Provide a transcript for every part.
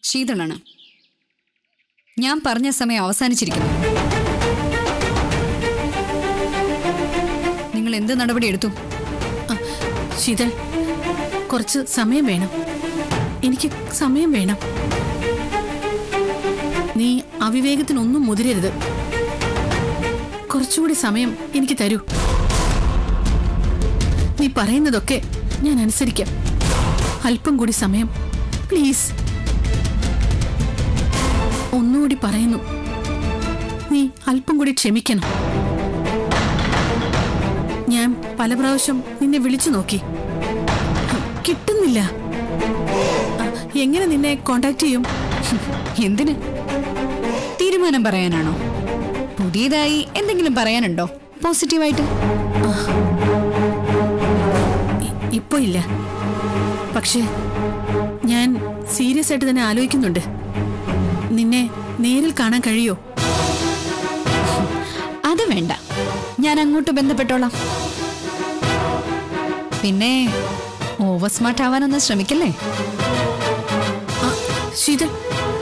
ശീതളാണ് ഞാൻ പറഞ്ഞ സമയം അവസാനിച്ചിരിക്കുന്നു നിങ്ങൾ എന്ത് നടപടി എടുത്തു ആ, ശീതൾ കുറച്ച് സമയം വേണം എനിക്ക് സമയം വേണം നീ അവിവേകത്തിനൊന്നും മുതിരരുത് കുറച്ചുകൂടി സമയം എനിക്ക് തരൂ നീ പറയുന്നതൊക്കെ ഞാൻ അനുസരിക്കാം അല്പം കൂടി സമയം പ്ലീസ് ഒന്നുകൂടി പറയുന്നു നീ അല്പം കൂടി ക്ഷമിക്കണം ഞാൻ പല പ്രാവശ്യം നിന്നെ വിളിച്ചു നോക്കി കിട്ടുന്നില്ല ആ, എങ്ങനെ നിന്നെ കോണ്ടാക്ട് ചെയ്യും എന്തിന് തീരുമാനം പറയാനാണോ പുതിയതായി എന്തെങ്കിലും പറയാനുണ്ടോ പോസിറ്റീവായിട്ട് ഇ- ഇപ്പൊ ഇല്ല പക്ഷേ ഞാൻ സീരിയസ് ആയിട്ട് തന്നെ ആലോചിക്കുന്നുണ്ട് നിന്നെ നേരിൽ കാണാൻ കഴിയോ അത് വേണ്ട ഞാൻ അങ്ങോട്ട് ബന്ധപ്പെട്ടോളാം പിന്നെ ഓവർ സ്മാർട്ട് ആവാനൊന്ന് ശ്രമിക്കല്ലേ ആ, ശീതൾ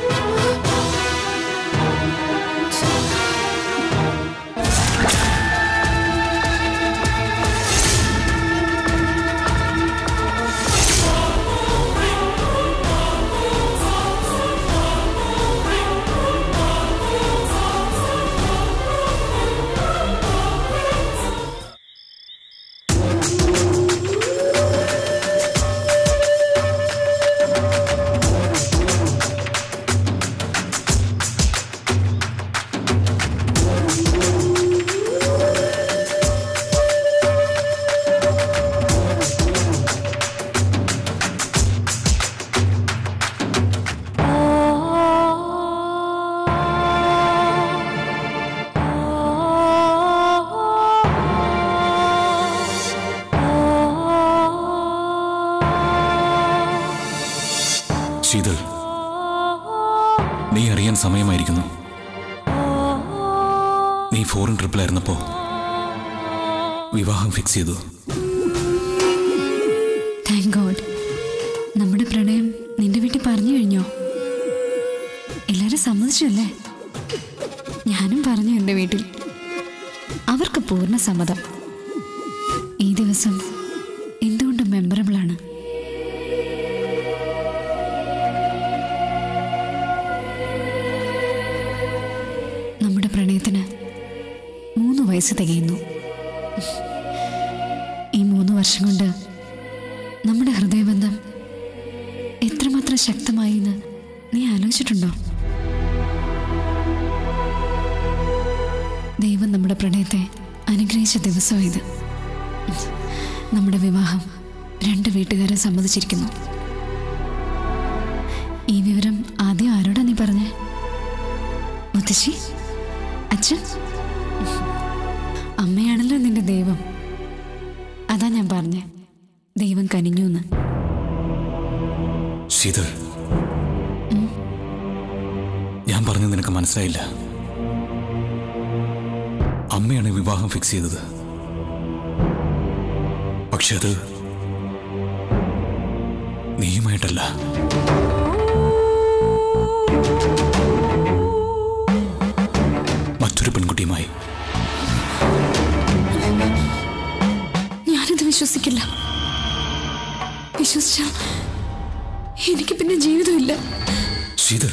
ശീതൾ നീ അറിയാൻ സമയമായിരിക്കുന്നു നീ ഫോറിൻ ട്രിപ്പിലായിരുന്നപ്പോ വിവാഹം ഫിക്സ് ചെയ്തു താങ്ക് ഗോഡ് നമ്മുടെ പ്രണയം നിന്റെ വീട്ടിൽ പറഞ്ഞു കഴിഞ്ഞോ എല്ലാരും സമ്മതിച്ചല്ലേ ഞാനും പറഞ്ഞു എൻ്റെ വീട്ടിൽ അവർക്ക് പൂർണ്ണ സമ്മതം ഈ ദിവസം എന്തുകൊണ്ടും മെമ്മറബിൾ ആണ് നമ്മുടെ പ്രണയത്തിന് മൂന്ന് വയസ്സ് തികയുന്നു ഈ മൂന്ന് വർഷം കൊണ്ട് നമ്മുടെ ഹൃദയബന്ധം എത്രമാത്രം ശക്തമായി എന്ന് നീ ആലോചിച്ചിട്ടുണ്ടോ ദൈവം നമ്മുടെ പ്രണയത്തെ അനുഗ്രഹിച്ച ദിവസം ഇത് നമ്മുടെ വിവാഹം രണ്ട് വീട്ടുകാരെ സമ്മതിച്ചിരിക്കുന്നു ഈ വിവരം ആദ്യം ആരോടാ നീ പറഞ്ഞേ മുത്തശ്ശി അച്ഛൻ അമ്മയാണല്ലോ നിന്റെ ദൈവം അതാ ഞാൻ പറഞ്ഞേ ദൈവം കനിഞ്ഞു എന്ന് ശീതൾ ഞാൻ പറഞ്ഞത് നിനക്ക് മനസ്സിലായില്ല അമ്മയാണ് വിവാഹം ഫിക്സ് ചെയ്തത് പക്ഷെ അത് നീയുമായിട്ടല്ല മറ്റൊരു പെൺകുട്ടിയുമായി ഞാനത് വിശ്വസിക്കില്ല വിശ്വസിച്ച എനിക്ക് പിന്നെ ജീവിതമില്ല ശീതൾ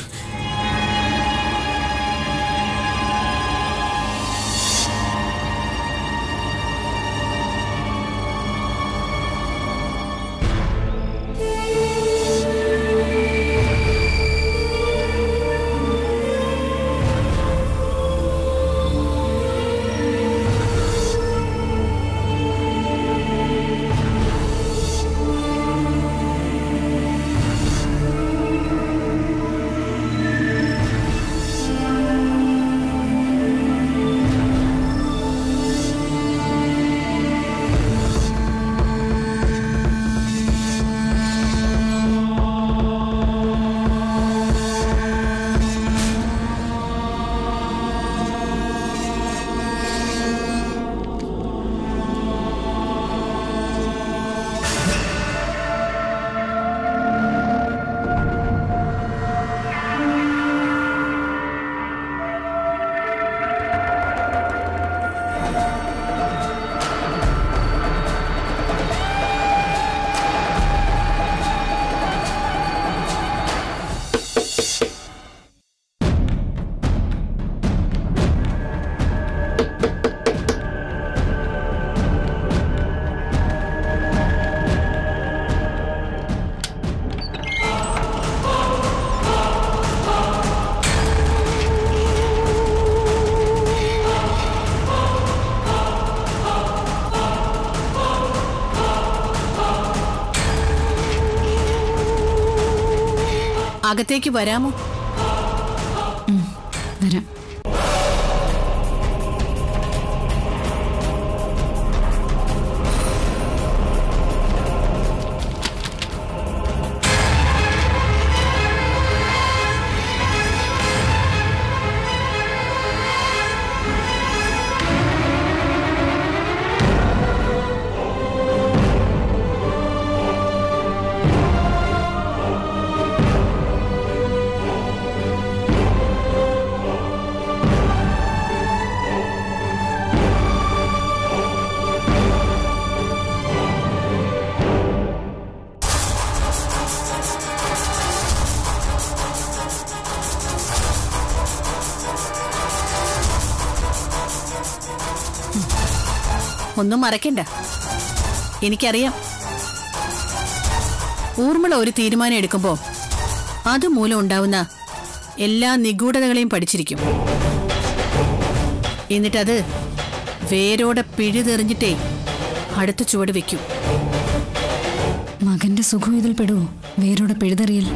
അകത്തേക്ക് വരാമോ വരാം ഒന്നും മറക്കണ്ട എനിക്കറിയാം ഊർമിള ഒരു തീരുമാനം എടുക്കുമ്പോ അതുമൂലം ഉണ്ടാവുന്ന എല്ലാ നിഗൂഢതകളെയും പഠിച്ചിരിക്കും എന്നിട്ടത് വേരോടെ പിഴുതെറിഞ്ഞിട്ടേ അടുത്ത ചുവട് വെക്കും മകന്റെ സുഖം ഇതിൽ പെടുവോ വേരോടെ പിഴുതെറിയൽ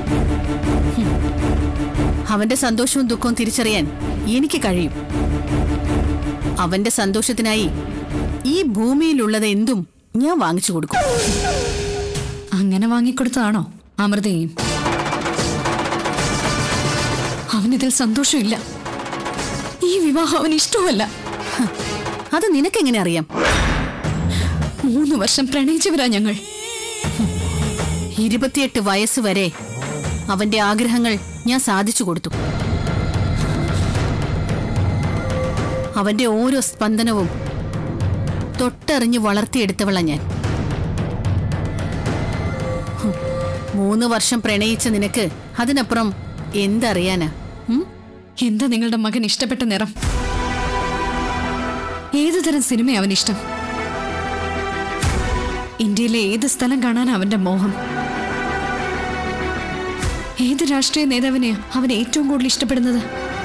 അവന്റെ സന്തോഷവും ദുഃഖവും തിരിച്ചറിയാൻ എനിക്ക് കഴിയും അവന്റെ സന്തോഷത്തിനായി ഈ ഭൂമിയിലുള്ളത് എന്തും ഞാൻ വാങ്ങിച്ചു കൊടുക്കും അങ്ങനെ വാങ്ങിക്കൊടുത്തതാണോ അമൃതയും അവനിതിൽ സന്തോഷമില്ല ഈ വിവാഹം അവന് ഇഷ്ടമല്ല ഹ, അത് നിനക്കെങ്ങനെ അറിയാം മൂന്ന് വർഷം പ്രണയിച്ചവരാ ഞങ്ങൾ ഇരുപത്തിയെട്ട് വയസ്സ് വരെ അവന്റെ ആഗ്രഹങ്ങൾ ഞാൻ സാധിച്ചു കൊടുത്തു അവന്റെ ഓരോ സ്പന്ദനവും തൊട്ടറിഞ്ഞ് വളർത്തിയെടുത്തവളാ ഞാൻ ഹും, മൂന്ന് വർഷം പ്രണയിച്ച നിനക്ക് അതിനപ്പുറം എന്തറിയാനാ ഉം? എന്താ നിങ്ങളുടെ മകൻ ഇഷ്ടപ്പെട്ട നിറം ഏതു തരം സിനിമ അവന് ഇഷ്ടം ഇന്ത്യയിലെ ഏത് സ്ഥലം കാണാൻ അവന്റെ മോഹം ഏത് രാഷ്ട്രീയ നേതാവിനെയാ അവൻ ഏറ്റവും കൂടുതൽ ഇഷ്ടപ്പെടുന്നത്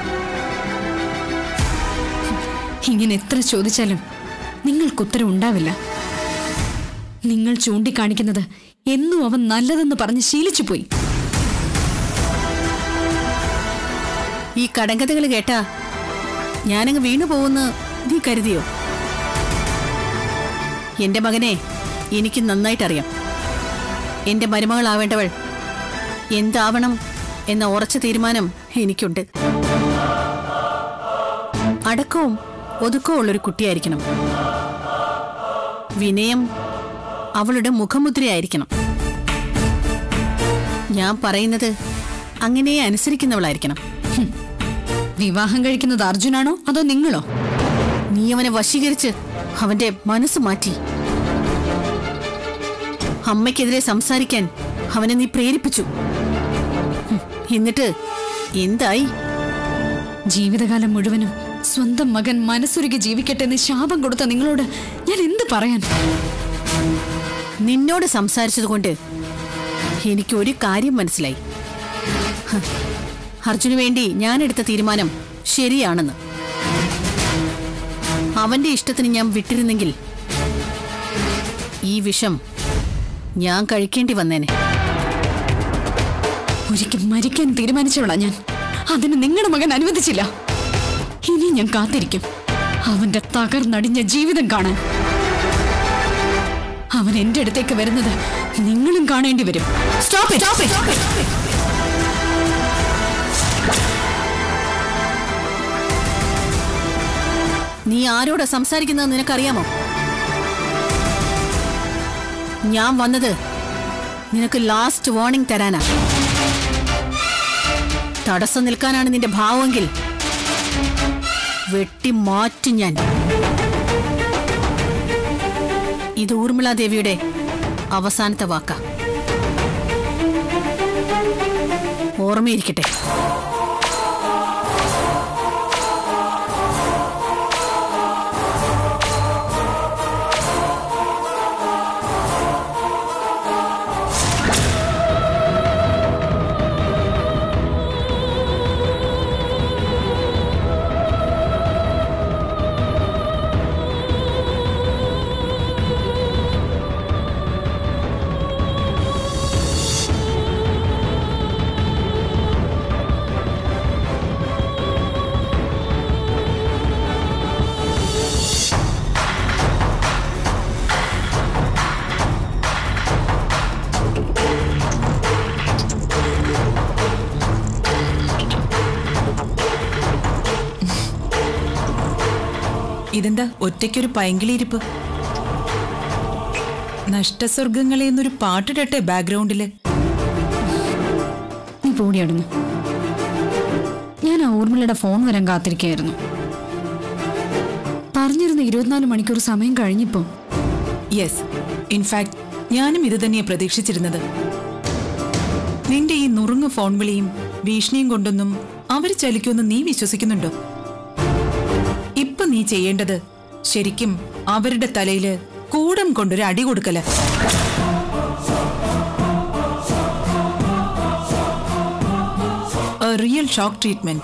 ഇങ്ങനെ എത്ര ചോദിച്ചാലും നിങ്ങൾക്ക് ഉത്തരം ഉണ്ടാവില്ല നിങ്ങൾ ചൂണ്ടിക്കാണിക്കുന്നത് എന്നും അവൻ നല്ലതെന്ന് പറഞ്ഞ് ശീലിച്ചു പോയി ഈ കടങ്കഥകൾ കേട്ടാ ഞാനങ്ങ് വീണു പോകുന്ന നീ കരുതിയോ എന്റെ മകനെ എനിക്ക് നന്നായിട്ടറിയാം എന്റെ മരുമകളാവേണ്ടവൾ എന്താവണം എന്ന ഉറച്ച തീരുമാനം എനിക്കുണ്ട് അടക്കവും ഒതുക്കവും ഉള്ളൊരു കുട്ടിയായിരിക്കണം വിനയം അവളുടെ മുഖമുദ്രയായിരിക്കണം ഞാൻ പറയുന്നത് അങ്ങനെ അനുസരിക്കുന്നവളായിരിക്കണം വിവാഹം കഴിക്കുന്നത് അർജുനാണോ അതോ നിങ്ങളോ നീ അവനെ വശീകരിച്ച് അവന്റെ മനസ്സ് മാറ്റി അമ്മയ്ക്കെതിരെ സംസാരിക്കാൻ അവനെ നീ പ്രേരിപ്പിച്ചു ഹും, എന്നിട്ട് എന്തായി ജീവിതകാലം മുഴുവനും സ്വന്തം മകൻ മനസ്സുരുകി ജീവിക്കട്ടെ എന്ന് ശാപം കൊടുത്ത നിങ്ങളോട് ഞാൻ എന്ത് പറയാൻ നിന്നോട് സംസാരിച്ചതുകൊണ്ട് എനിക്ക് ഒരു കാര്യം മനസ്സിലായി ഹ, അർജുന് വേണ്ടി ഞാൻ എടുത്ത തീരുമാനം ശരിയാണെന്ന് അവന്റെ ഇഷ്ടത്തിന് ഞാൻ വിട്ടിരുന്നെങ്കിൽ ഈ വിഷം ഞാൻ കഴിക്കേണ്ടി വന്നേനെ ഒരിക്കൽ മരിക്കാൻ തീരുമാനിച്ചവളാ ഞാൻ അതിന് നിങ്ങളുടെ മകൻ അനുവദിച്ചില്ല ഇനി ഞാൻ കാത്തിരിക്കും അവന്റെ തകർന്നടിഞ്ഞ ജീവിതം കാണാൻ അവൻ എന്റെ അടുത്തേക്ക് വരുന്നത് നിങ്ങളും കാണേണ്ടി വരും സ്റ്റോപ്പ് ഇറ്റ് നീ ആരോടാ സംസാരിക്കുന്നത് നിനക്കറിയാമോ ഞാൻ വന്നത് നിനക്ക് ലാസ്റ്റ് വാർണിംഗ് തരാനാ തടസ്സം നിൽക്കാനാണ് നിന്റെ ഭാവമെങ്കിൽ വെട്ടി മാറ്റും ഞാൻ ഇത് ഊർമിള ദേവിയുടെ അവസാനത്തെ വാക്കാ ഓർമ്മയിരിക്കട്ടെ ഇതെന്താ ഒറ്റയ്ക്കൊരു പൈങ്കിളിയിരിപ്പ് നഷ്ടസ്വർഗങ്ങളെ എന്നൊരു പാട്ടിടട്ടെ ബാക്ക്ഗ്രൗണ്ടില് നീ പോടിയാടുന്നു ഞാൻ ആ ഊർമിളയുടെ ഫോൺ വരാൻ കാത്തിരിക്കായിരുന്നു പറഞ്ഞിരുന്ന ഇരുപത്തിനാല് മണിക്കൂർ സമയം കഴിഞ്ഞിപ്പോ യെസ് ഇൻഫാക്ട് ഞാനും ഇത് തന്നെയാ പ്രതീക്ഷിച്ചിരുന്നത് നിന്റെ ഈ നുറുങ്ങ് ഫോൺ വിളിയും ഭീഷണിയും കൊണ്ടൊന്നും അവർ ചലിക്കുമെന്ന് നീ വിശ്വസിക്കുന്നുണ്ടോ ഇപ്പൊ നീ ചെയ്യേണ്ടത് ശരിക്കും അവരുടെ തലയില് കൂടം കൊണ്ടൊരു അടി കൊടുക്കല റിയൽ ഷോക്ക് ട്രീറ്റ്മെന്റ്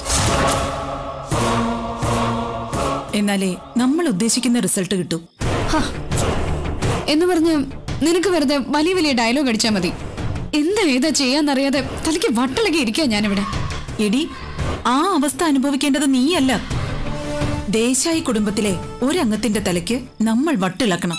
എന്നാലേ നമ്മൾ ഉദ്ദേശിക്കുന്ന റിസൾട്ട് കിട്ടൂ ഹ, എന്ന് പറഞ്ഞ് നിനക്ക് വെറുതെ വലിയ വലിയ ഡയലോഗ് അടിച്ചാൽ മതി എന്താ ഏതാ ചെയ്യാന്നറിയാതെ തലയ്ക്ക് വട്ടിളകി ഇരിക്കുക ഞാനിവിടെ എടി ആ അവസ്ഥ അനുഭവിക്കേണ്ടത് നീയല്ല ദേശായി കുടുംബത്തിലെ ഒരംഗത്തിന്റെ തലയ്ക്ക് നമ്മൾ വട്ടിളക്കണം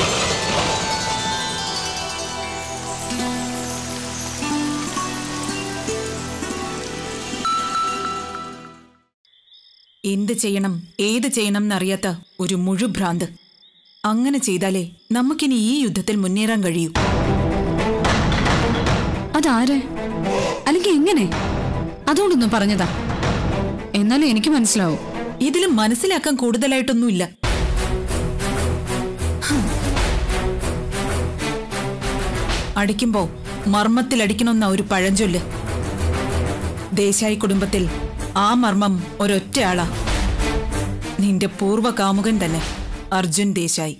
എന്ത് ചെയ്യണം ഏത് ചെയ്യണം എന്നറിയാത്ത ഒരു മുഴുഭ്രാന്ത് അങ്ങനെ ചെയ്താലേ നമുക്കിനി ഈ യുദ്ധത്തിൽ മുന്നേറാൻ കഴിയൂ അതാര് അല്ലെങ്കിൽ എങ്ങനെ അതുകൊണ്ടൊന്നും പറഞ്ഞതാ എന്നാലും എനിക്ക് മനസ്സിലാവും ഇതിലും മനസ്സിലാക്കാൻ കൂടുതലായിട്ടൊന്നുമില്ല ഹും. അടിക്കുമ്പോ മർമ്മത്തിൽ അടിക്കണമെന്ന ഒരു പഴഞ്ചൊല്ല് ദേശായി കുടുംബത്തിൽ ആ മർമ്മം ഒരൊറ്റയാളാ നിന്റെ പൂർവ്വ കാമുകൻ തന്നെ അർജുൻ ദേശായി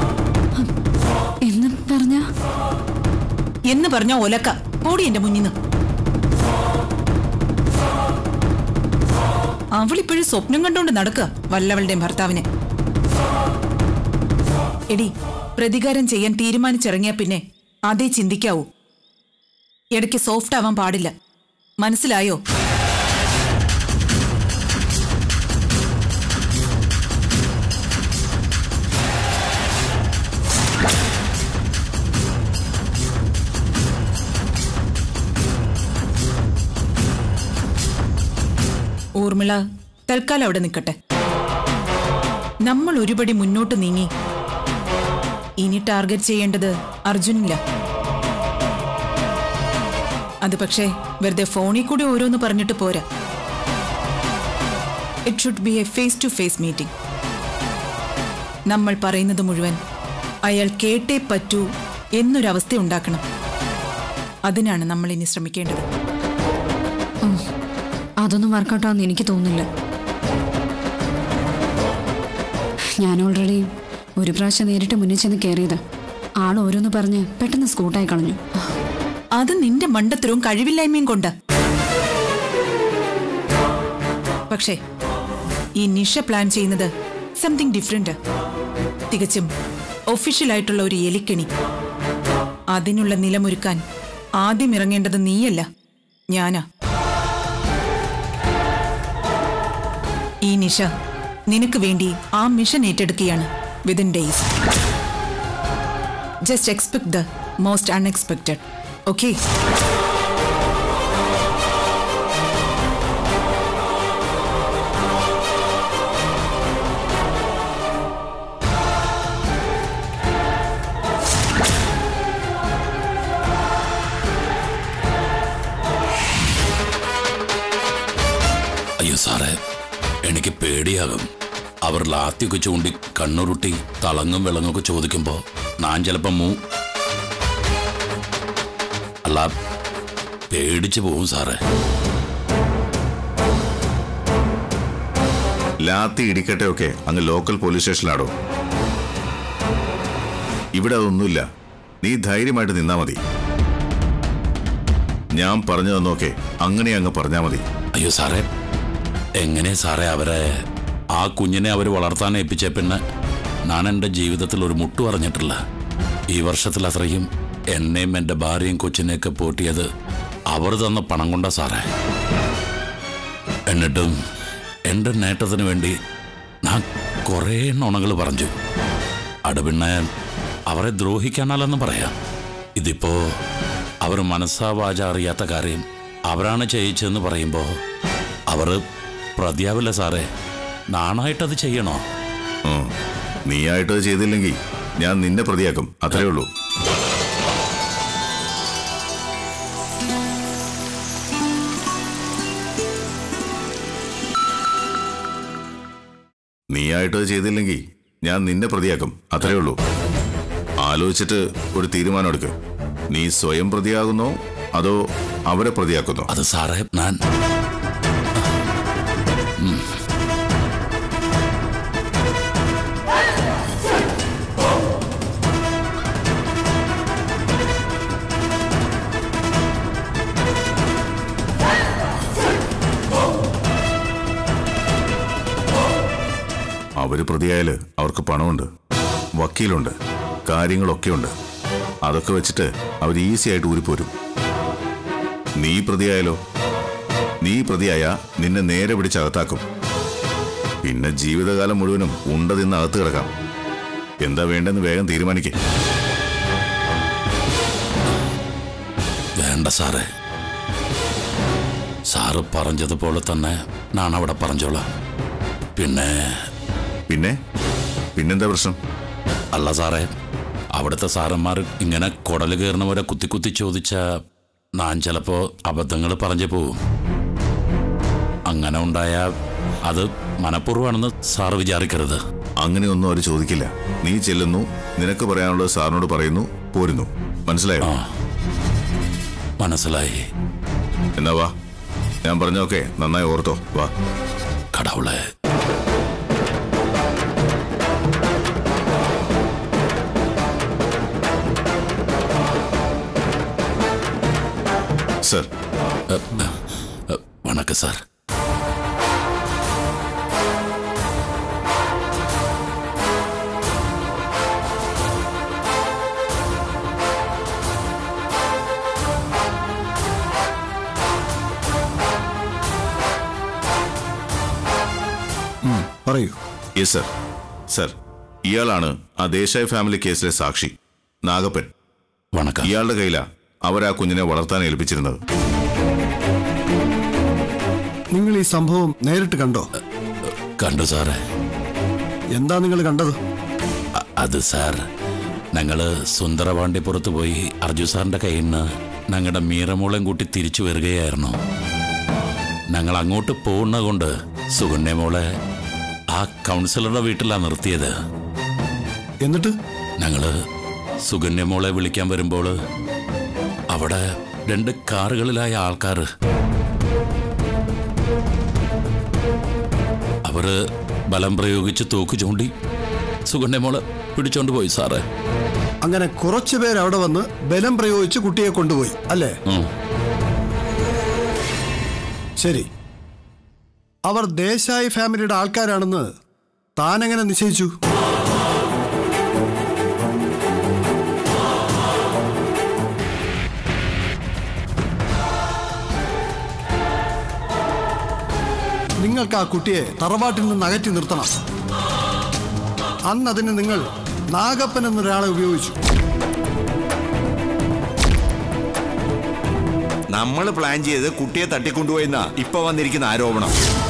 എന്ന് പറഞ്ഞ എന്ന് പറഞ്ഞ ഒലക്ക ഓടി എന്റെ മുന്നിന്ന് അവളിപ്പോഴും സ്വപ്നം കണ്ടുകൊണ്ട് നടക്കുക വല്ലവളുടെയും ഭർത്താവിനെ എടി പ്രതികാരം ചെയ്യാൻ തീരുമാനിച്ചിറങ്ങിയ പിന്നെ അതേ ചിന്തിക്കാവൂ ഇടയ്ക്ക് സോഫ്റ്റ് ആവാൻ പാടില്ല മനസ്സിലായോ ഊർമിള തൽക്കാലം അവിടെ നിൽക്കട്ടെ നമ്മൾ ഒരുപടി മുന്നോട്ട് നീങ്ങി ഇനി ടാർഗറ്റ് ചെയ്യേണ്ടത് അർജുനില്ല അത് പക്ഷേ വെറുതെ ഫോണിൽ കൂടി ഓരോന്ന് പറഞ്ഞിട്ട് പോരാ it should be a face to face meeting നമ്മൾ പറയുന്നത് മുഴുവൻ അയാൾ കേട്ടേ പറ്റൂ എന്നൊരവസ്ഥ ഉണ്ടാക്കണം അതിനാണ് നമ്മൾ ഇനി ശ്രമിക്കേണ്ടത് ഉം, അതൊന്നും വർക്കൗട്ടാന്ന് എനിക്ക് തോന്നുന്നില്ല ഞാൻ ഓൾറെഡി ഒരു പ്രാവശ്യം നേരിട്ട് മുന്നിൽ ചെന്ന് കയറിയതാ ആൾ ഓരോന്ന് പറഞ്ഞ് പെട്ടെന്ന് സ്കൂട്ടായി കളഞ്ഞു അത് നിന്റെ മണ്ടത്തരവും കഴിവില്ലായ്മയും കൊണ്ട് പക്ഷേ ഈ നിഷ പ്ലാൻ ചെയ്യുന്നത് സംതിങ് ഡിഫറെന്റ് തികച്ചും ഒഫീഷ്യൽ ആയിട്ടുള്ള ഒരു എലിക്കണി അതിനുള്ള നിലമൊരുക്കാൻ ആദ്യം ഇറങ്ങേണ്ടത് നീയല്ല ഞാനാ ഈ നിഷ നിനക്ക് വേണ്ടി ആ മിഷൻ ഏറ്റെടുക്കുകയാണ് within days just expect the most unexpected okay അയ്യോ സാറേ എനിക്ക് പേടിയാകും അവർ ലാത്തിയൊക്കെ ചൂണ്ടി കണ്ണുരുട്ടി തളങ്ങും വിളങ്ങൊക്കെ ചോദിക്കുമ്പോ ഞാൻ ചിലപ്പോ മൂ അല്ല പേടിച്ചു പോവും സാറേ ലാത്തി ഇടിക്കട്ടെ ഒക്കെ അങ്ങ് ലോക്കൽ പോലീസ് സ്റ്റേഷനിലാടോ ഇവിടെ അതൊന്നുമില്ല നീ ധൈര്യമായിട്ട് നിന്നാ മതി ഞാൻ പറഞ്ഞു തന്നോക്കെ അങ്ങനെ അങ്ങ് പറഞ്ഞാ മതി അയ്യോ സാറേ എങ്ങനെ സാറേ അവരെ ആ കുഞ്ഞിനെ അവർ വളർത്താൻ ഏൽപ്പിച്ച പിന്നെ ഞാൻ എൻ്റെ ജീവിതത്തിൽ ഒരു മുട്ടു പറഞ്ഞിട്ടില്ല ഈ വർഷത്തിൽ അത്രയും എന്നെയും എൻ്റെ ഭാര്യയും കൊച്ചിനെയൊക്കെ പോറ്റിയത് അവർ തന്ന പണം കൊണ്ടാ സാറേ എന്നിട്ടും എൻ്റെ നേട്ടത്തിന് വേണ്ടി ഞാൻ കുറേ നുണകൾ പറഞ്ഞു അത് പിന്നെ അവരെ ദ്രോഹിക്കാനാലെന്ന് പറയാം ഇതിപ്പോ അവർ മനസ്സാ വാച അറിയാത്ത കാര്യം അവരാണ് ചെയ്യിച്ചതെന്ന് പറയുമ്പോൾ അവർ പ്രതിയാവില്ല സാറേ നാണായിട്ടത് ചെയ്യണോ ഓ ഉം. നീയായിട്ട് അത് ചെയ്തില്ലെങ്കിൽ ഞാൻ നിന്നെ പ്രതിയാക്കും അത്രേ ഉള്ളൂ നീയായിട്ട് അത് ചെയ്തില്ലെങ്കിൽ ഞാൻ നിന്നെ പ്രതിയാക്കും അത്രേ ഉള്ളൂ ആലോചിച്ചിട്ട് ഒരു തീരുമാനം എടുക്ക് നീ സ്വയം പ്രതിയാകുന്നോ അതോ അവരെ പ്രതിയാക്കുന്നോ അത് സാറേ ഞാൻ അവര് പ്രതിയായാല് അവർക്ക് പണമുണ്ട് വക്കീലുണ്ട് കാര്യങ്ങളൊക്കെ ഉണ്ട് അതൊക്കെ വെച്ചിട്ട് അവർ ഈസി ആയിട്ട് ഊരിപ്പോരും നീ പ്രതിയായാലോ നീ പ്രതിയായ നിന്നെ നേരെ പിടിച്ചകത്താക്കും പിന്നെ ജീവിതകാലം മുഴുവനും ഉണ്ട നിന്ന് അകത്ത് കിടക്കാം എന്താ വേണ്ടെന്ന് വേഗം തീരുമാനിക്കേ വേണ്ട സാറേ സാറ് പറഞ്ഞതുപോലെ തന്നെ ഞാൻ അവിടെ പറഞ്ഞോളാം പിന്നെ പിന്നെ പിന്നെന്താ പ്രശ്നം അല്ല സാറേ അവിടുത്തെ സാറന്മാർ ഇങ്ങനെ കുടല് കയറുന്നവരെ കുത്തി കുത്തി ചോദിച്ച ഞാൻ ചിലപ്പോ അബദ്ധങ്ങൾ പറഞ്ഞു പോവും അങ്ങനെ ഉണ്ടായ അത് മനഃപൂർവ്വമാണെന്ന് സാറ് വിചാരിക്കരുത് അങ്ങനെയൊന്നും അവർ ചോദിക്കില്ല നീ ചെല്ലുന്നു നിനക്ക് പറയാനുള്ളത് സാറിനോട് പറയുന്നു പോരുന്നു മനസ്സിലായോ ആ മനസ്സിലായി എന്നാ വാ ഞാൻ പറഞ്ഞൊക്കെ നന്നായി ഓർത്തോ വാ കടവുളെ സർ வணக்கம் சார் പറയൂ യെസ് സർ സർ ഇയാളാണ് ആ ദേശായി ഫാമിലി കേസിലെ സാക്ഷി നാഗപ്പൻ வணக்கம் ഇയാളുടെ കയ്യിലാ അവരാ കുഞ്ഞിനെ വളർത്താൻ ഏൽപ്പിച്ചിരുന്നത് നിങ്ങൾ ഈ സംഭവം നേരിട്ട് കണ്ടോ കണ്ടു സാറേ എന്താ നിങ്ങൾ കണ്ടത് അ- അത് സാർ ഞങ്ങള് സുന്ദരപാണ്ഡ്യപുറത്ത് പോയി അർജു സാറിന്റെ കയ്യിൽ നിന്ന് ഞങ്ങളുടെ മീറമൂളം കൂട്ടി തിരിച്ചു വരികയായിരുന്നു ഞങ്ങൾ അങ്ങോട്ട് പോകുന്ന കൊണ്ട് സുകന്യ മോളെ ആ കൗൺസിലറുടെ വീട്ടിലാണ് നിർത്തിയത് എന്നിട്ട് ഞങ്ങള് സുകന്യ മോളെ വിളിക്കാൻ വരുമ്പോൾ അവിടെ രണ്ട് കാറുകളിലായ ആൾക്കാർ അവര് ബലം പ്രയോഗിച്ച് തോക്ക് ചൂണ്ടി സുകന്യ മോളെ പിടിച്ചോണ്ട് പോയി സാറേ അങ്ങനെ കുറച്ചു പേര് അവിടെ വന്ന് ബലം പ്രയോഗിച്ച് കുട്ടിയെ കൊണ്ടുപോയി അല്ലേ ഉം. ശരി അവർ ദേശായി ഫാമിലിയുടെ ആൾക്കാരാണെന്ന് താൻ എങ്ങനെ നിശ്ചയിച്ചു നിങ്ങൾക്ക് ആ കുട്ടിയെ തറവാട്ടിൽ നിന്ന് അകറ്റി നിർത്തണം അന്ന് അതിന് നിങ്ങൾ നാഗപ്പൻ എന്നൊരാളെ ഉപയോഗിച്ചു നമ്മൾ പ്ലാൻ ചെയ്ത് കുട്ടിയെ തട്ടിക്കൊണ്ടുപോയെന്ന ഇപ്പൊ വന്നിരിക്കുന്ന ആരോപണം